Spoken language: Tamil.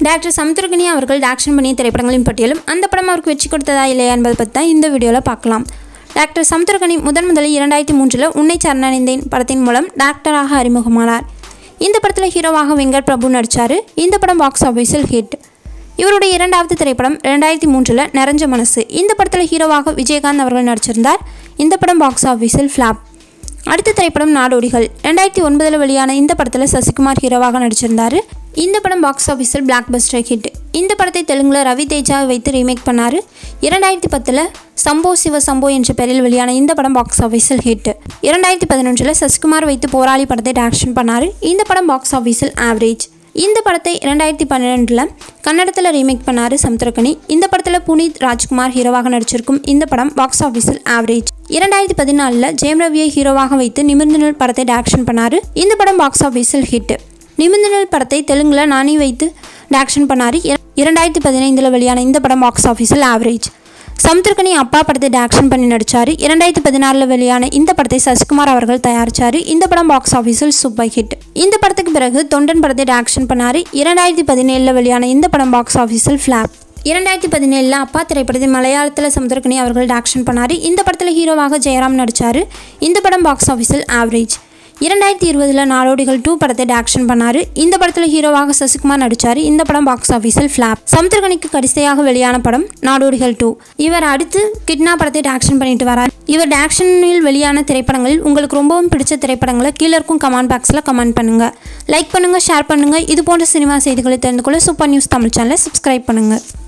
டாக்டர் சமுத்திரகனி அவர்கள் டாக்ஷன் பண்ணிய திரைப்படங்களின் பட்டியலும் அந்த படம் அவருக்கு வெற்றி கொடுத்ததா இல்லையா என்பதை பற்றி தான் இந்த வீடியோவில் பார்க்கலாம் டாக்டர் சமுத்திரகனி முதன் முதலில் இரண்டாயிரத்தி மூன்றில் உன்னை சரணடைந்தேன் படத்தின் மூலம் டாக்டராக அறிமுகமானார் இந்த படத்தில் ஹீரோவாக வெங்கட் பிரபு நடித்தார் இந்த படம் பாக்ஸ் ஆஃபீஸில் ஹிட் இவருடைய இரண்டாவது திரைப்படம் ரெண்டாயிரத்தி மூன்றில் நிறைஞ்ச மனசு இந்த படத்தில் ஹீரோவாக விஜயகாந்த் அவர்கள் நடிச்சிருந்தார் இந்த படம் பாக்ஸ் ஆஃபீஸில் ஃப்ளாப் அடுத்த திரைப்படம் நாடோடிகள் ரெண்டாயிரத்தி ஒன்பதில் வெளியான இந்த படத்தில் சசிகுமார் ஹீரோவாக நடிச்சிருந்தார் இந்த படம் பாக்ஸ் ஆஃபீஸில் பிளாக் பஸ்டர் ஹிட் இந்த படத்தை தெலுங்குல ரவி தேஜாவை வைத்து ரீமேக் பண்ணார் இரண்டாயிரத்தி பத்தில் சம்போ சிவ சம்போ என்ற பெயரில் வெளியான இந்த படம் பாக்ஸ் ஆஃபீஸில் ஹிட் இரண்டாயிரத்தி பதினொன்றில் சசிகுமார் வைத்து போராளி படத்தை டாக்ஷன் பண்ணார் இந்த படம் பாக்ஸ் ஆஃபீஸில் ஆவரேஜ் இந்த படத்தை இரண்டாயிரத்தி பன்னிரெண்டில் கன்னடத்தில் ரீமேக் பண்ணார் சமுத்திரகனி இந்த படத்தில் புனித் ராஜ்குமார் ஹீரோவாக நடிச்சிருக்கும் இந்த படம் பாக்ஸ் ஆஃபீஸில் ஆவரேஜ் இரண்டாயிரத்தி பதினாலில் ஜெயம் ரவியை ஹீரோவாக வைத்து நிமிர்ந்து நில் படத்தை டாக்ஷன் பண்ணார் இந்த படம் பாக்ஸ் ஆஃபீஸில் ஹிட் நிமிர்ந்து நில் படத்தை தெலுங்கில் நானி வைத்து டாக்ஷன் பண்ணார் இரண்டாயிரத்தி பதினைந்தில் வெளியான இந்த படம் பாக்ஸ் ஆஃபீஸில் ஆவரேஜ் சமுத்திரகனி அப்பா படத்தை டாக்ஷன் பண்ணி நடித்தார் இரண்டாயிரத்தி பதினாறில் வெளியான இந்த படத்தை சசிகுமார் அவர்கள் தயாரித்தார் இந்த படம் பாக்ஸ் ஆஃபீஸில் சூப்பர் ஹிட் இந்த படத்துக்கு பிறகு தொண்டன் படத்தை டாக்ஷன் பண்ணார் இரண்டாயிரத்தி பதினேழில் வெளியான இந்த படம் பாக்ஸ் ஆஃபீஸில் ஃப்ளாப் இரண்டாயிரத்தி பதினேழில் அப்பா திரைப்படத்தை மலையாளத்தில் சமுத்திரகனி அவர்கள் டாக்ஷன் பண்ணார் இந்த படத்தில் ஹீரோவாக ஜெயராம் நடித்தார் இந்த படம் பாக்ஸ் ஆஃபீஸில் ஆவரேஜ் இரண்டாயிரத்தி இருபதில் நாடோடிகள் டூ படத்தை டாக்ஷன் பண்ணார் இந்த படத்தில் ஹீரோவாக சசிகுமார் நடித்தார் இந்த படம் பாக்ஸ் ஆஃபீஸில் ஃப்ளாப் சமுத்திரகனிக்கு கடைசியாக வெளியான படம் நாடோடிகள் டூ இவர் அடுத்து கிட்னா படத்தை டாக்ஷன் பண்ணிட்டு வரார் இவர் டாக்ஷனில் வெளியான திரைப்படங்களில் உங்களுக்கு ரொம்பவும் பிடிச்ச திரைப்படங்களை கீழே இருக்கும் கமெண்ட் பாக்ஸில் கமெண்ட் பண்ணுங்கள் லைக் பண்ணுங்கள் ஷேர் பண்ணுங்கள் இது போன்ற சினிமா செய்திகளை தெரிந்து கொள்ள சூப்பர் நியூஸ் தமிழ் சேனலை சப்ஸ்கிரைப் பண்ணுங்கள்